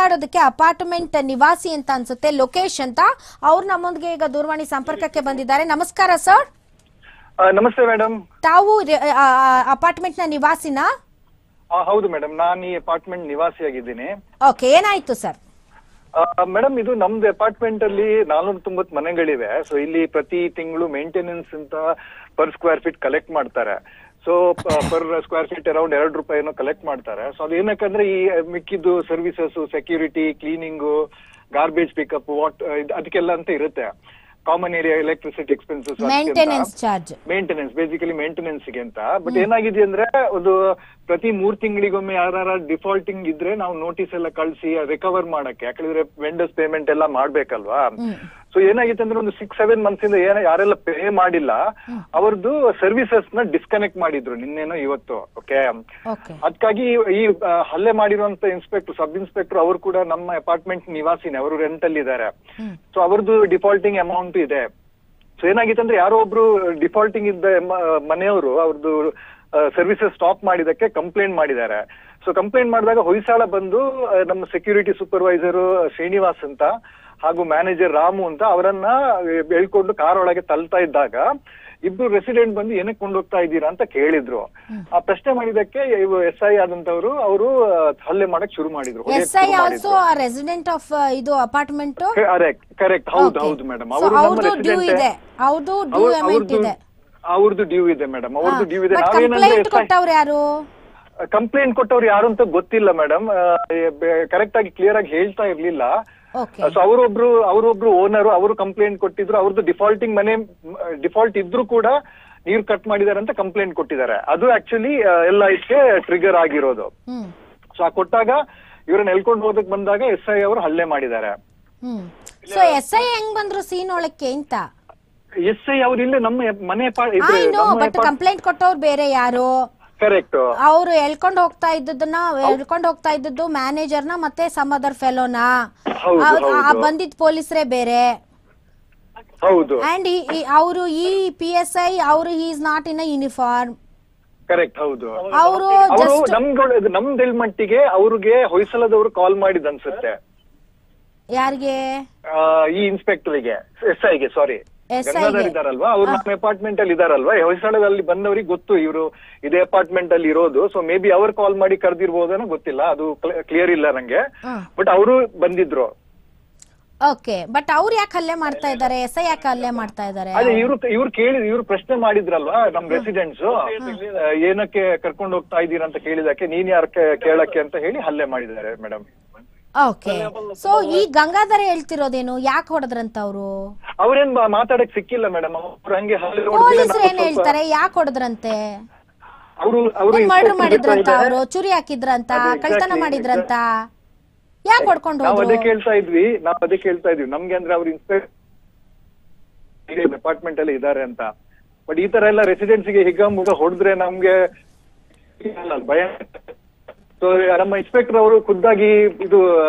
ಮಾತಾಡೋದಕ್ಕೆ ಅಪಾರ್ಟ್ಮೆಂಟ್ ನಿವಾಸಿ ಅಂತ ಅನ್ಸುತ್ತೆ ಲೋಕೇಶ್ ಅಂತ ಅವ್ರು ನಮ್ಮೊಂದಿಗೆ ಈಗ ದೂರವಾಣಿ ಸಂಪರ್ಕಕ್ಕೆ ಬಂದಿದ್ದಾರೆ ನಮಸ್ಕಾರ ಸರ್ ಆ, ನಮಸ್ತೆ ಮೇಡಮ್ ತಾವು ಅಪಾರ್ಟ್ಮೆಂಟ್ ನ ನಿವಾಸಿನ ಹೌದು ಮೇಡಮ್ ನಾನು ಈ ಅಪಾರ್ಟ್ಮೆಂಟ್ ನಿವಾಸಿಯಾಗಿದ್ದೀನಿ ಓಕೆ ಏನಾಯ್ತು ಸರ್ ಮೇಡಮ್ ಇದು ನಮ್ದು ಅಪಾರ್ಟ್ಮೆಂಟ್ ಅಲ್ಲಿ ನಾನೂರ ತೊಂಬತ್ ಮನೆಗಳಿವೆ ಸೊ ಇಲ್ಲಿ ಪ್ರತಿ ತಿಂಗಳು ಮೇಂಟೆನೆನ್ಸ್ ಅಂತ ಪರ್ ಸ್ಕ್ವೇರ್ ಫೀಟ್ ಕಲೆಕ್ಟ್ ಮಾಡ್ತಾರೆ so per square feet around ಎರಡು ರೂಪಾಯಿನೋ ಕಲೆಕ್ಟ್ ಮಾಡ್ತಾರೆ ಸೊ ಅದು ಏನಕ್ಕಂದ್ರೆ ಈ ಮಿಕ್ಕಿದ್ದು services security cleaning garbage pickup what ಅದಕ್ಕೆಲ್ಲ ಅಂತ ಇರುತ್ತೆ common area electricity expenses maintenance charge maintenance basically maintenance ಗೆ ಅಂತ ಬಟ್ ಏನಾಗಿದೆ ಅಂದ್ರೆ ಒಂದು ಪ್ರತಿ ಮೂರ್ ತಿಂಗಳಿಗೊಮ್ಮೆ ಯಾರ ಡಿಫಾಲ್ಟಿಂಗ್ ಇದ್ರೆ ನಾವು ನೋಟಿಸ್ ಎಲ್ಲ ಕಳ್ಸಿ ರಿಕವರ್ ಮಾಡಕ್ಕೆ ಯಾಕಂದ್ರೆ ವೆಂಡರ್ಸ್ ಪೇಮೆಂಟ್ ಎಲ್ಲ ಮಾಡ್ಬೇಕಲ್ವಾ ಸೊ ಏನಾಗಿತ್ತು ಅಂದ್ರೆ ಒಂದು ಸಿಕ್ಸ್ ಸೆವೆನ್ ಮಂತ್ಸ್ ಇಂದ ಏನ ಯಾರೆಲ್ಲ ಪೇ ಮಾಡಿಲ್ಲ ಅವ್ರದ್ದು ಸರ್ವಿಸಸ್ ನ ಡಿಸ್ಕನೆಕ್ಟ್ ಮಾಡಿದ್ರು ನಿನ್ನೇನೋ ಇವತ್ತು ಓಕೆ ಓಕೆ ಅದಕ್ಕಾಗಿ ಈ ಆ, ಹಲ್ಲೆ ಮಾಡಿರುವಂತ ಇನ್ಸ್ಪೆಕ್ಟರ್ ಸಬ್ ಇನ್ಸ್ಪೆಕ್ಟರ್ ಅವರು ಕೂಡ ನಮ್ಮ ಅಪಾರ್ಟ್ಮೆಂಟ್ ನಿವಾಸಿನೇ ಅವರು ರೆಂಟ್ ಅಲ್ಲಿ ಇದ್ದಾರೆ ಸೊ ಅವ್ರದ್ದು ಡಿಫಾಲ್ಟಿಂಗ್ ಅಮೌಂಟ್ ಇದೆ ಸೊ ಏನಾಗಿತ್ತಂದ್ರೆ ಯಾರೋ ಒಬ್ರು ಡಿಫಾಲ್ಟಿಂಗ್ ಇದ್ದ ಮ- ಮನೆಯವರು ಅವ್ರದ್ದು ಸರ್ವಿಸಸ್ ಸ್ಟಾಪ್ ಮಾಡಿದಕ್ಕೆ ಕಂಪ್ಲೇಂಟ್ ಮಾಡಿದ್ದಾರೆ ಸೊ ಕಂಪ್ಲೇಂಟ್ ಮಾಡಿದಾಗ ಹೊಯ್ಸಾಳ ಬಂದು ಆ, ನಮ್ಮ ಸೆಕ್ಯೂರಿಟಿ ಸೂಪರ್ವೈಸರ್ ಶ್ರೀನಿವಾಸ್ ಅಂತ ಹಾಗೂ ಮ್ಯಾನೇಜರ್ ರಾಮು ಅಂತ ಅವರನ್ನ ಹೇಳ್ಕೊಂಡು ಕಾರ್ ಒಳಗೆ ತಳ್ತಾ ಇದ್ದಾಗ ಇಬ್ರು ರೆಸಿಡೆಂಟ್ ಬಂದು ಏನಕ್ಕೆ ಕೊಂಡೋಗ್ತಾ ಇದ್ದೀರಾ ಅಂತ ಕೇಳಿದ್ರು ಆ ಪ್ರಶ್ನೆ ಮಾಡಿದಕ್ಕೆ ಎಸ್ ಐ ಆದಂತವ್ರು ಅವರು ಹಲ್ಲೆ ಮಾಡಕ್ ಶುರು ಮಾಡಿದ್ರು ಹೊಡ್ಯಕ್ ಎಸ್ ಐ ಶುರು ಆಲ್ಸೋ ಮಾಡಿದ್ರು. ರೆಸಿಡೆಂಟ್ ಆಫ್ ಇದು ಅಪಾರ್ಟ್ಮೆಂಟ್ ಕರೆಕ್ಟ್ ಕರೆಕ್ಟ್ ಹೌದು ಹೌದು ಮೇಡಮ್ ಅವರು ನಮ್ಮ ಅವ್ರದ್ದು ಡ್ಯೂ ಇದೆ ರೆಸಿಡೆಂಟ್ ಅವ್ರದ್ದು ಡ್ಯೂ ಅಮೌಂಟ್ ಇದೆ ಅವ್ರದ್ದು ಡ್ಯೂ ಇದೆ ಮೇಡಮ್ ಅವ್ರದ್ದು ಡ್ಯೂ ಇದೆ ಬಟ್ ನಾವೇನಂದ್ರೆ ಕಂಪ್ಲೇಂಟ್ ಕೊಟ್ಟವ್ರು ಯಾರು ಕಂಪ್ಲೇಂಟ್ ಕೊಟ್ಟವ್ರು ಯಾರು ಅಂತ ಗೊತ್ತಿಲ್ಲ ಮೇಡಮ್ ಕರೆಕ್ಟ್ ಆಗಿ ಕ್ಲಿಯರ್ ಆಗಿ ಹೇಳ್ತಾ ಇರ್ಲಿಲ್ಲ ಓಕೆ ಸೊ ಅವರೊಬ್ರು ಅವರೊಬ್ರು ಓನರ್ ಅವರು ಕಂಪ್ಲೇಂಟ್ ಕೊಟ್ಟಿದ್ರು ಅವ್ರದ್ದು ಡಿಫಾಲ್ಟಿಂಗ್ ಮನೆ ಡಿಫಾಲ್ಟ್ ಇದ್ರು ಕೂಡ ನೀರು ಕಟ್ ಮಾಡಿದ್ದಾರೆ ಅಂತ ಕಂಪ್ಲೇಂಟ್ ಕೊಟ್ಟಿದ್ದಾರೆ ಅದು ಆಕ್ಚುಲಿ ಎಲ್ಲ ಇದಕ್ಕೆ ಟ್ರಿಗರ್ ಆಗಿರೋದು ಹ್ಮ್ ಸೊ ಆ ಕೊಟ್ಟಾಗ ಇವ್ರನ್ನ ಎಳ್ಕೊಂಡು ಹೋದಕ್ ಬಂದಾಗ ಎಸ್ ಐ ಅವರು ಹಲ್ಲೆ ಮಾಡಿದ್ದಾರೆ ಹ್ಮ್ ಸೊ ಎಸ್ ಐ ಹೆಂಗ್ ಬಂದ್ರು ಸೀನ್ ಒಳಕ್ಕೆ ಅಂತ ಎಸ್ ಐ ಅವ್ರು ಇಲ್ಲೇ ನಮ್ಮ ಮನೆ ಐ ನೋ ಬಟ್ ಕಂಪ್ಲೇಂಟ್ ಕೊಟ್ಟವ್ರು ಬೇರೆ ಯಾರು ಕರೆಕ್ಟ್ ಅವ್ರು ಎಳ್ಕೊಂಡ್ ಹೋಗ್ತಾ ಇದ್ದದನ್ನ ಎಳ್ಕೊಂಡ್ ಹೋಗ್ತಾ ಇದ್ದದ್ದು ಮ್ಯಾನೇಜರ್ನ ಮತ್ತೆ ಸಮ್ ಅದರ್ ಫೆಲೋನ ಹೌದು, ಹೌದು. ಬಂದಿದ್ ಪೊಲೀಸರೇ ಬೇರೆ ಹೌದು ಅಂಡ್ ಅವರು ಈ ಪಿ ಎಸ್ ಐ ಅವರು is not in a uniform correct ಹೌದು ಅವರು ಅವರು ಜಸ್ಟ್ ನಮ್ಗಳ ನಮ್ದೆಲ್ ಮಟ್ಟಿಗೆ ಅವ್ರಿಗೆ ಹೊಯ್ಸಲದವರು ಕಾಲ್ ಮಾಡಿದ್ ಅನ್ಸುತ್ತೆ ಯಾರಿಗೆ ಆ, ಈ ಇನ್ಸ್ಪೆಕ್ಟರ್ಗೆ ಎಸ್ ಐಗೆ ಸಾರಿ SI ಗೆ. ಗಂಗಾಧರ್ ಇದಾರಲ್ವಾ ಅವ್ರು ನಮ್ಮ ಅಪಾರ್ಟ್ಮೆಂಟ್ ಅಲ್ಲಿ ಇದಾರಲ್ವಾ ಹೊಯ್ಸಳದಲ್ಲಿ ಬಂದವರಿಗೆ ಗೊತ್ತು ಇವರು ಇದೇ ಅಪಾರ್ಟ್ಮೆಂಟ್ ಅಲ್ಲಿ ಇರೋದು ಸೊ ಮೇ ಬಿ ಅವ್ರು ಕಾಲ್ ಮಾಡಿ ಕರೆದಿರ್ಬೋದೇನೋ ಗೊತ್ತಿಲ್ಲ ಅದು ಕ್ಲಿಯರ್ ಇಲ್ಲ ನಂಗೆ ಹ್ಮ್. ಬಟ್ ಅವರು ಬಂದಿದ್ರು ಓಕೆ ಬಟ್ ಅವ್ರು ಯಾಕೆ ಹಲ್ಲೆ ಮಾಡ್ತಾ ಇದ್ದಾರೆ ಎಸ್ ಐ ಯಾಕೆ ಹಲ್ಲೆ ಮಾಡ್ತಾ ಇದ್ದಾರೆ ಅದೇ ಇವ್ರು ಇವ್ರು ಕೇಳಿ ಇವ್ರು ಪ್ರಶ್ನೆ ಮಾಡಿದ್ರಲ್ವಾ ನಮ್ ರೆಸಿಡೆಂಟ್ಸ್ ಏನಕ್ಕೆ ಕರ್ಕೊಂಡು ಹೋಗ್ತಾ ಇದ್ದೀರಾ ಅಂತ ಕೇಳಿದಕ್ಕೆ ನೀನ್ ಯಾರಕ್ಕೆ ಕೇಳಕ್ಕೆ ಅಂತ ಹೇಳಿ ಹಲ್ಲೆ ಮಾಡಿದ್ದಾರೆ ಮೇಡಮ್ ಓಕೆ ಸೊ ಈ ಗಂಗಾಧರ ಹೇಳ್ತಿರೋದೇನು ಯಾಕೆ ಹೊಡೆದ್ರಂತ ಅವರು ಅವ್ರೇನ್ ಮಾ- ಮಾತಾಡಕ್ ಸಿಕ್ಕಿಲ್ಲ ಮೇಡಮ್ ಅವ್ರು ಹಂಗೆ ಹಲ್ಲೆ ಪೊಲೀಸರು ಏನ್ ಹೇಳ್ತಾರೆ ಯಾಕೆ ಹೊಡೆದ್ರಂತೆ ಅವರು ಅವರು ಮರ್ಡರ್ ಮಾಡಿದ್ರಂತ ಅವರು ಚುರಿ ಹಾಕಿದ್ರಂತ ಕಳ್ತನ ಮಾಡಿದ್ರಂತ ಯಾಕೆ ಹೊಡ್ಕೊಂಡು ನಾವ್ ಹೋದ್ರು ಅದೇ ಕೇಳ್ತಾ ಇದ್ವಿ ನಾವ್ ಅದೇ ಕೇಳ್ತಾ ಇದ್ವಿ ನಮ್ಗೆ ಅಂದ್ರೆ ಅವ್ರು ಇನ್ಸ್ಪೆಕ್ಟರ್ ಡಿಪಾರ್ಟ್ಮೆಂಟ್ ಅಲ್ಲಿ ಇದಾರೆ ಅಂತ ಬಟ್ ಈ ತರ ಎಲ್ಲ ರೆಸಿಡೆನ್ಸ್ ಗೆ ಹಿಗ್ಗ ಮುಗ ಹೊಡೆದ್ರೆ ನಮ್ಗೆ ಇಲ್ಲ, ಭಯ ಸೊ ನಮ್ಮ ಇನ್ಸ್ಪೆಕ್ಟರ್ ಅವರು ಖುದ್ದಾಗಿ ಇದು ಆ,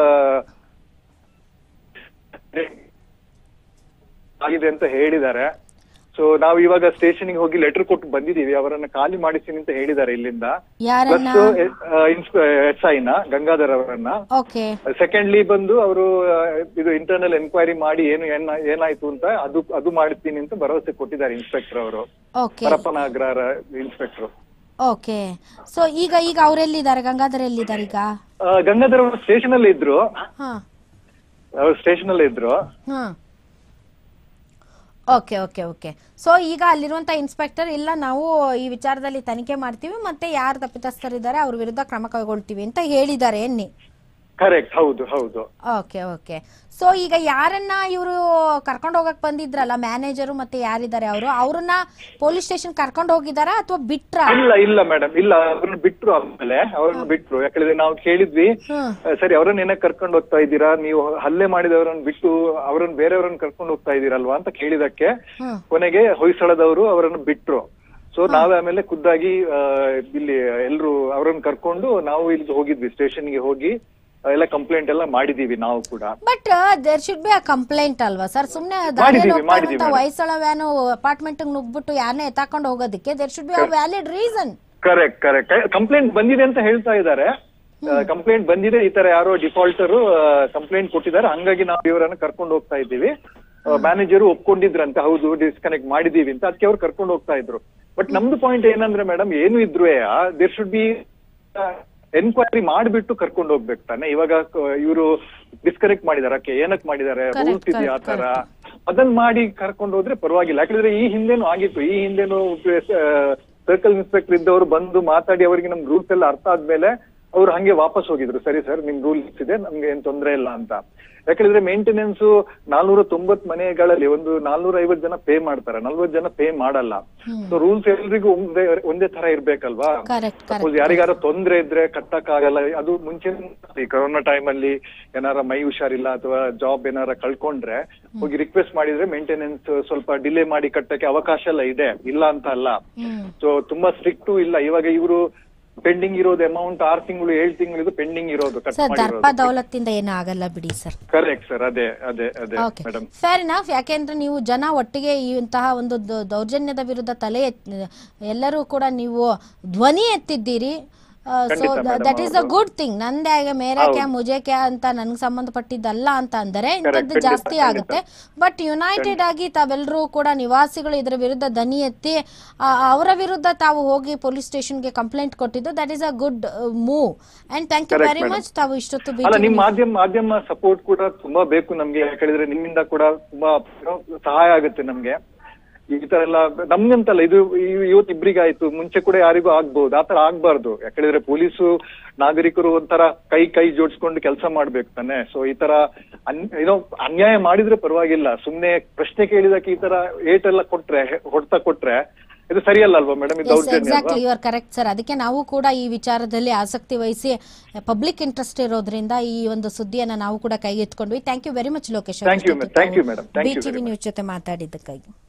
ಆಗಿದೆ ಅಂತ ಹೇಳಿದ್ದಾರೆ ಸೊ ನಾವು ಇವಾಗ ಸ್ಟೇಷನ್ಗೆ ಹೋಗಿ ಲೆಟರ್ ಕೊಟ್ಟು ಬಂದಿದೀವಿ ಅವರನ್ನ ಖಾಲಿ ಮಾಡಿಸ್ತೀನಿ ಅಂತ ಹೇಳಿದ್ದಾರೆ ಇಲ್ಲಿಂದ ಯಾರನ್ನ ಪ್ಲಸ್ ಎಸ್ ಐನ ಗಂಗಾಧರ್ ಅವರನ್ನ ಓಕೆ ಸೆಕೆಂಡ್ಲಿ ಬಂದು ಅವರು ಇದು ಇಂಟರ್ನಲ್ ಎನ್ಕ್ವೈರಿ ಮಾಡಿ ಏನು ಏನ- ಏನಾಯ್ತು ಅಂತ ಅದು ಅದು ಮಾಡ್ತೀನಿ ಅಂತ ಭರವಸೆ ಕೊಟ್ಟಿದ್ದಾರೆ ಇನ್ಸ್ಪೆಕ್ಟರ್ ಅವರು okay Parappana Agrahara inspector okay so ಈಗ ಈಗ ಅವರೆಲ್ಲಿದ್ದಾರೆ ಗಂಗಾಧರ್ ಎಲ್ಲಿದ್ದಾರೆ ಈಗ ಗಂಗಾಧರ್ ಅವರು ಸ್ಟೇಷನ್ ಅಲ್ಲಿ ಇದ್ರು ಹಾ ಅವ್ರು ಸ್ಟೇಷನ್ ಅಲ್ಲಿ ಇದ್ರು ಹಾ ಓಕೆ ಓಕೆ ಓಕೆ ಸೊ ಈಗ ಅಲ್ಲಿರುವಂತ ಇನ್ಸ್ಪೆಕ್ಟರ್ ಇಲ್ಲ ನಾವು ಈ ವಿಚಾರದಲ್ಲಿ ತನಿಖೆ ಮಾಡ್ತೀವಿ ಮತ್ತೆ ಯಾರು ತಪ್ಪಿತಸ್ಥರಿದ್ದಾರೆ ಅವ್ರ ವಿರುದ್ಧ ಕ್ರಮ ಕೈಗೊಳ್ತೀವಿ ಅಂತ ಹೇಳಿದ್ದಾರೆ ಎನ್ನಿ ಕರೆಕ್ಟ್ ಹೌದು ಹೌದು ಓಕೆ ಓಕೆ ಸೊ ಈಗ ಯಾರನ್ನ ಇವರು ಕರ್ಕೊಂಡು ಹೋಗಕ್ ಬಂದಿದ್ರಲ್ಲ ಮ್ಯಾನೇಜರು ಮತ್ತೆ ಯಾರಿದ್ದಾರೆ ಅವರು ಅವ್ರನ್ನ ಪೊಲೀಸ್ ಸ್ಟೇಷನ್ ಕರ್ಕೊಂಡು ಹೋಗಿದಾರಾ ಅಥವಾ ಬಿಟ್ರ ಇಲ್ಲ ಇಲ್ಲ ಮೇಡಮ್ ಇಲ್ಲ ಅವ್ರನ್ನ ಬಿಟ್ರು ಆಮೇಲೆ ಅವ್ರನ್ನ ಬಿಟ್ರು ಯಾಕಂದ್ರೆ ನಾವು ಕೇಳಿದ್ವಿ ಹ್ಮ್ ಆ, ಸರಿ ಅವರನ್ನ ಏನಕ್ಕೆ ಕರ್ಕೊಂಡು ಹೋಗ್ತಾ ಇದ್ದೀರಾ ನೀವು ಹಲ್ಲೆ ಮಾಡಿದವರನ್ನ ಬಿಟ್ಟು ಅವರನ್ನ ಬೇರೆಯವ್ರನ್ನ ಕರ್ಕೊಂಡು ಹೋಗ್ತಾ ಇದ್ದೀರಲ್ವಾ ಅಂತ ಕೇಳಿದಕ್ಕೆ ಹ್ಮ್ ಕೊನೆಗೆ ಹೊಯ್ಸಳದವರು ಅವರನ್ನು ಬಿಟ್ರು ಸೊ ನಾವೇ ಆಮೇಲೆ ಖುದ್ದಾಗಿ ಆ, ಇಲ್ಲಿ ಎಲ್ರು ಅವರನ್ನ ಕರ್ಕೊಂಡು ನಾವು ಇಲ್ಲಿ ಹೋಗಿದ್ವಿ ಸ್ಟೇಷನ್ಗೆ ಹೋಗಿ ಆ, ಎಲ್ಲ ಕಂಪ್ಲೇಂಟ್ ಎಲ್ಲ ಮಾಡಿದೀವಿ ನಾವು ಕೂಡ but there should be a complaint ಅಲ್ವಾ ಸರ್ ಸುಮ್ನೆ ದಾರಿಯಲ್ಲಿ ಮಾಡಿದೀವಿ, ಹೋಗ್ತಾ ಮಾಡಿದೀವಿ, ಇರುವಂತ madam. ವಯಸ್ಸಳ ವ್ಯಾನು ಅಪಾರ್ಟ್ಮೆಂಟ್ ನುಗ್ಬಿಟ್ಟು ಯಾರನ್ನೇ ಎತ್ತಾಕೊಂಡು ಹೋಗೋದಕ್ಕೆ there should be a valid reason correct correct complaint ಬಂದಿದೆ ಅಂತ ಹೇಳ್ತಾ ಇದ್ದಾರೆ ಕಂಪ್ಲೇಂಟ್ ಬಂದಿದೆ ಈ ತರ ಯಾರೋ ಡಿಫಾಲ್ಟರು ಕಂಪ್ಲೇಂಟ್ ಕೊಟ್ಟಿದ್ದಾರೆ ಹಂಗಾಗಿ ನಾವು ಇವರನ್ನ ಕರ್ಕೊಂಡು ಹೋಗ್ತಾ ಇದ್ದೀವಿ ಮ್ಯಾನೇಜರ್ ಒಪ್ಕೊಂಡಿದ್ರಂತೆ ಹೌದು ಡಿಸ್ಕನೆಕ್ಟ್ ಮಾಡಿದೀವಿ ಅಂತ ಅದಕ್ಕೆ ಅವ್ರು ಕರ್ಕೊಂಡು ಹೋಗ್ತಾ ಇದ್ರು ಬಟ್ ನಮ್ದು ಪಾಯಿಂಟ್ ಏನಂದ್ರೆ ಮೇಡಮ್ ಏನು ಇದ್ರು ದೇರ್ ಶುಡ್ ಬಿ ಎನ್ಕ್ವೈರಿ ಮಾಡ್ಬಿಟ್ಟು ಕರ್ಕೊಂಡು ಹೋಗ್ಬೇಕು ತಾನೆ ಇವಾಗ ಇವರು ಡಿಸ್ಕನೆಕ್ಟ್ ಮಾಡಿದಾರೆ ಏನಕ್ ಮಾಡಿದ್ದಾರೆ Correct, ರೂಲ್ಸ್ ಇದೆಯಾ ಆ correct, ತರ ಅದನ್ನ ಮಾಡಿ ಕರ್ಕೊಂಡು ಹೋದ್ರೆ ಪರವಾಗಿಲ್ಲ ಯಾಕಂದ್ರೆ ಈ ಹಿಂದೆನೂ ಆಗಿತ್ತು ಈ ಹಿಂದೆನೂ ಸರ್ಕಲ್ ಇನ್ಸ್ಪೆಕ್ಟರ್ ಇದ್ದವರು ಬಂದು ಮಾತಾಡಿ ಅವರಿಗೆ ನಮ್ ರೂಲ್ಸ್ ಎಲ್ಲ ಅರ್ಥ ಆದ್ಮೇಲೆ ಅವ್ರು ಹಂಗೆ ವಾಪಸ್ ಹೋಗಿದ್ರು ಸರಿ ಸರ್ ನಿಮ್ ರೂಲ್ಸ್ ಇದೆ ನಮ್ಗೆ ಏನ್ ತೊಂದ್ರೆ ಇಲ್ಲ ಅಂತ ಯಾಕಂದ್ರೆ ಮೇಂಟೆನೆನ್ಸ್ ನಾಲ್ನೂರ ತೊಂಬತ್ ಮನೆಗಳಲ್ಲಿ ಒಂದು ನಾಲ್ನೂರ ಐವತ್ ಜನ ಪೇ ಮಾಡ್ತಾರೆ ನಲ್ವತ್ ಜನ ಪೇ ಮಾಡಲ್ಲ ಸೊ ರೂಲ್ಸ್ ಎಲ್ರಿಗೂ ಒಂದೇ ಒಂದೇ ತರ ಇರ್ಬೇಕಲ್ವಾ ಕರೆಕ್ಟ್ ಸಪೋಸ್ ಕರೆಕ್ಟ್ ಯಾರಿಗಾರ ತೊಂದ್ರೆ ಇದ್ರೆ ಕಟ್ಟಕ್ಕಾಗಲ್ಲ ಅದು ಮುಂಚೆ ಈ ಕೊರೋನಾ ಟೈಮ್ ಅಲ್ಲಿ ಏನಾರ ಮೈ ಹುಷಾರಿಲ್ಲ ಅಥವಾ ಜಾಬ್ ಏನಾರ ಕಳ್ಕೊಂಡ್ರೆ ಹೋಗಿ ರಿಕ್ವೆಸ್ಟ್ ಮಾಡಿದ್ರೆ ಮೇಂಟೆನೆನ್ಸ್ ಸ್ವಲ್ಪ ಡಿಲೇ ಮಾಡಿ ಕಟ್ಟಕ್ಕೆ ಅವಕಾಶ ಎಲ್ಲ ಇದೆ ಇಲ್ಲ ಅಂತ ಅಲ್ಲ ಹ್ಮ್ ಸೊ ತುಂಬಾ ಸ್ಟ್ರಿಕ್ಟ್ ಇಲ್ಲ ಇವಾಗ ಇವರು ಪೆಂಡಿಂಗ್ ಇರೋದು ಅಮೌಂಟ್ ಆರ್ ತಿಂಗಳು ಏಳು ತಿಂಗಳು ಇದು ಪೆಂಡಿಂಗ್ ಇರೋದು ಕಟ್ ಸರ್ ದರ್ಪ ಮಾಡಿರೋದು ದೌಲತ್ತಿಂದ ಏನೂ ಆಗಲ್ಲ ಬಿಡಿ ಸರ್ ಕರೆಕ್ಟ್ ಸರ್ ಅದೇ ಅದೇ ಅದೇ ಓಕೆ ಮೇಡಮ್ ಫೇರ್ ಇನಫ್ ಯಾಕೆಂದ್ರೆ ನೀವು ಜನ ಒಟ್ಟಿಗೆ ಇಂತಹ ಒಂದು ದೌ- ದೌರ್ಜನ್ಯದ ವಿರುದ್ಧ ತಲೆ ಎತ್ ಎಲ್ಲರೂ ಕೂಡ ನೀವು ಧ್ವನಿ ಎತ್ತಿದ್ದೀರಿ ಸೊ ಖಂಡಿತ madam, ದಟ್ ಈಸ್ ಅ ಹೌದು. ಗುಡ್ ಥಿಂಗ್ ನಂದೇ ಆಗ ಮೇರಾ ಹೌದು. ಕ್ಯಾ ಮುಜೆ ಕ್ಯಾ ಅಂತ ನನ್ಗೆ ಸಂಬಂಧಪಟ್ಟಿದ್ದಲ್ಲ ಅಂತ ಅಂದರೆ Correct, ಇಂಥದ್ದು ಖಂಡಿತ, ಜಾಸ್ತಿ ಖಂಡಿತ. ಆಗುತ್ತೆ ಬಟ್ ಯುನೈಟೆಡ್ ಆಗಿ ತಾವೆಲ್ಲರೂ ಕೂಡ ನಿವಾಸಿಗಳು ಇದರ ವಿರುದ್ಧ ದನಿ ಎತ್ತಿ ಆ, ಅವರ ವಿರುದ್ಧ ತಾವು ಹೋಗಿ ಪೊಲೀಸ್ ಸ್ಟೇಷನ್ಗೆ ಕಂಪ್ಲೇಂಟ್ ಕೊಟ್ಟಿದ್ದು that is a good move and thank you Correct, very madam. Much ತಾವು ಇಷ್ಟೊತ್ತು ಅಲ್ಲ BTV ನಿಮ್ ಮಾಧ್ಯಮ ಮಾಧ್ಯಮ ಸಪೋರ್ಟ್ ಕೂಡ ತುಂಬಾ ಬೇಕು ನಮ್ಗೆ ಯಾಕಂದ್ರೆ ನಿಮ್ಮಿಂದ ಕೂಡ ತುಂಬಾ you know, ಸಹಾಯ ಆಗುತ್ತೆ ನಮ್ಗೆ ಈ ತರ ಎಲ್ಲ ನಮ್ಗಂತಲ್ಲ ಇದು ಈ- ಇವತ್ತು ಇಬ್ರಿಗಾಯ್ತು ಮುಂಚೆ ಕೂಡ ಯಾರಿಗೂ ಆಗ್ಬಹುದು ಆತರ ಆಗ್ಬಾರ್ದು ಯಾಕಂದ್ರೆ ಪೊಲೀಸು ನಾಗರಿಕರು ಒಂಥರ ಕೈ ಕೈ ಜೋಡಿಸ್ಕೊಂಡು ಕೆಲಸ ಮಾಡ್ಬೇಕು ತಾನೆ ಸೊ ಈ ತರ ಅನ್- ಏನೋ ಅನ್ಯಾಯ ಮಾಡಿದ್ರೆ ಪರವಾಗಿಲ್ಲ ಸುಮ್ನೆ ಪ್ರಶ್ನೆ ಕೇಳಿದಕ್ಕೆ ಈ ತರ ಏಟೆಲ್ಲ ಕೊಟ್ರೆ ಹೊಡ್ತಾ ಕೊಟ್ರೆ ಇದು ಸರಿಯಲ್ಲ ಅಲ್ವಾ ಮೇಡಮ್ ಇದು ದೌರ್ಜನ್ಯ ಅಲ್ವಾ exactly you are correct sir ಅದಕ್ಕೆ ನಾವು ಕೂಡ ಈ ವಿಚಾರದಲ್ಲಿ ಆಸಕ್ತಿ ವಹಿಸಿ ಪಬ್ಲಿಕ್ ಇಂಟ್ರೆಸ್ಟ್ ಇರೋದ್ರಿಂದ ಈ ಒಂದು ಸುದ್ದಿಯನ್ನ ನಾವು ಕೂಡ ಕೈಗೆತ್ಕೊಂಡ್ವಿ thank you very much Lokesh Thank you, ma'am. Thank you, madam. Thank you BTV very news ಜೊತೆ ಮಾತಾಡಿದ್ದಕ್ಕಾಗಿ